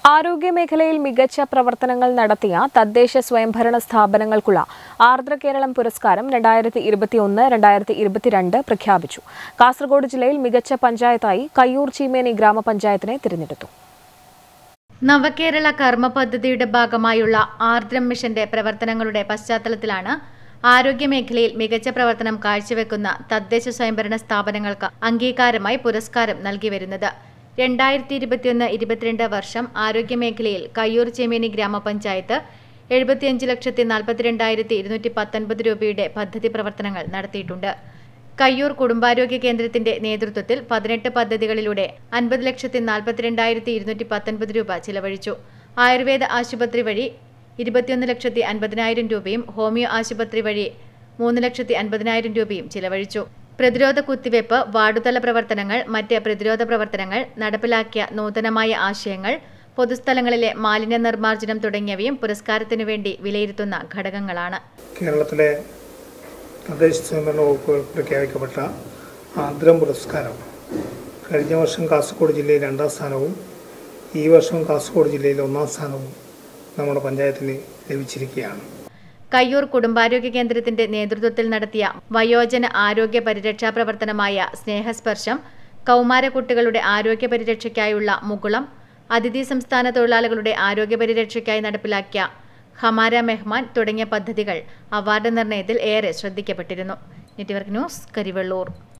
ആരോഗ്യമേഖലയിൽ മികച്ച പ്രവർത്തനങ്ങൾ നടത്തിയ തദ്ദേശ സ്വയംഭരണ സ്ഥാപനങ്ങൾക്കുള്ള ആർദ്ര കേരളം പുരസ്കാരം രണ്ടായിരത്തി ഇരുപത്തിയൊന്ന് രണ്ടായിരത്തി ഇരുപത്തിരണ്ട് പ്രഖ്യാപിച്ചു കാസർഗോഡ് ജില്ലയിൽ മികച്ച പഞ്ചായത്തായി കയ്യൂർ ചീമേനി ഗ്രാമപഞ്ചായത്തിനെ തിരഞ്ഞെടുത്തു നവകേരള കർമ്മ പദ്ധതിയുടെ ഭാഗമായുള്ള ആർദ്രം മിഷന്റെ പ്രവർത്തനങ്ങളുടെ പശ്ചാത്തലത്തിലാണ് ആരോഗ്യമേഖലയിൽ മികച്ച പ്രവർത്തനം കാഴ്ചവെക്കുന്ന തദ്ദേശ സ്വയംഭരണ സ്ഥാപനങ്ങൾക്ക് അംഗീകാരമായി പുരസ്കാരം നൽകി വരുന്നത് രണ്ടായിരത്തി ഇരുപത്തിയൊന്ന് ഇരുപത്തിരണ്ട് വർഷം ആരോഗ്യമേഖലയിൽ കയ്യൂർ ചെമേനി ഗ്രാമപഞ്ചായത്ത് എഴുപത്തിയഞ്ച് ലക്ഷത്തി നാൽപ്പത്തിരണ്ടായിരത്തി ഇരുന്നൂറ്റി പത്തൊൻപത് രൂപയുടെ പദ്ധതി പ്രവർത്തനങ്ങൾ നടത്തിയിട്ടുണ്ട് കയ്യൂർ കുടുംബാരോഗ്യ കേന്ദ്രത്തിന്റെ നേതൃത്വത്തിൽ പതിനെട്ട് പദ്ധതികളിലൂടെ അൻപത് ലക്ഷത്തി നാൽപ്പത്തിരണ്ടായിരത്തി ഇരുന്നൂറ്റി പത്തൊൻപത് രൂപ ചിലവഴിച്ചു ആയുർവേദ ആശുപത്രി വഴി ഇരുപത്തിയൊന്ന് ലക്ഷത്തി അൻപതിനായിരം രൂപയും ഹോമിയോ ആശുപത്രി വഴി മൂന്ന് ലക്ഷത്തി അൻപതിനായിരം രൂപയും ചിലവഴിച്ചു പ്രതിരോധ കുത്തിവയ്പ് വാർഡുതല പ്രവർത്തനങ്ങൾ മറ്റ് പ്രതിരോധ പ്രവർത്തനങ്ങൾ നടപ്പിലാക്കിയ നൂതനമായ ആശയങ്ങൾ പൊതുസ്ഥലങ്ങളിലെ മാലിന്യ നിർമ്മാർജ്ജനം തുടങ്ങിയവയും പുരസ്കാരത്തിനു വേണ്ടി വിലയിരുത്തുന്ന ഘടകങ്ങളാണ് കേരളത്തിലെ തദ്ദേശ സ്വയംഭരണ വകുപ്പ് പ്രഖ്യാപിക്കപ്പെട്ട ആർദ്രം പുരസ്കാരം കഴിഞ്ഞ വർഷം കാസർഗോഡ് ജില്ലയിൽ രണ്ടാം സ്ഥാനവും ഈ വർഷം കാസർഗോഡ് ജില്ലയിൽ ഒന്നാം സ്ഥാനവും നമ്മുടെ പഞ്ചായത്തിന് ലഭിച്ചിരിക്കുകയാണ് കയ്യൂർ കുടുംബാരോഗ്യ കേന്ദ്രത്തിന്റെ നേതൃത്വത്തിൽ നടത്തിയ വയോജന ആരോഗ്യ പരിരക്ഷാ പ്രവർത്തനമായ സ്നേഹസ്പർശം കൗമാര കുട്ടികളുടെ ആരോഗ്യ പരിരക്ഷയ്ക്കായുള്ള മുകുളം അതിഥി സംസ്ഥാന തൊഴിലാളികളുടെ ആരോഗ്യ പരിരക്ഷയ്ക്കായി നടപ്പിലാക്കിയ ഹമാര മെഹ്മാൻ തുടങ്ങിയ പദ്ധതികൾ അവാർഡ് നിർണയത്തിൽ ഏറെ ശ്രദ്ധിക്കപ്പെട്ടിരുന്നു നെറ്റ്വർക്ക് ന്യൂസ് കരിവെള്ളൂർ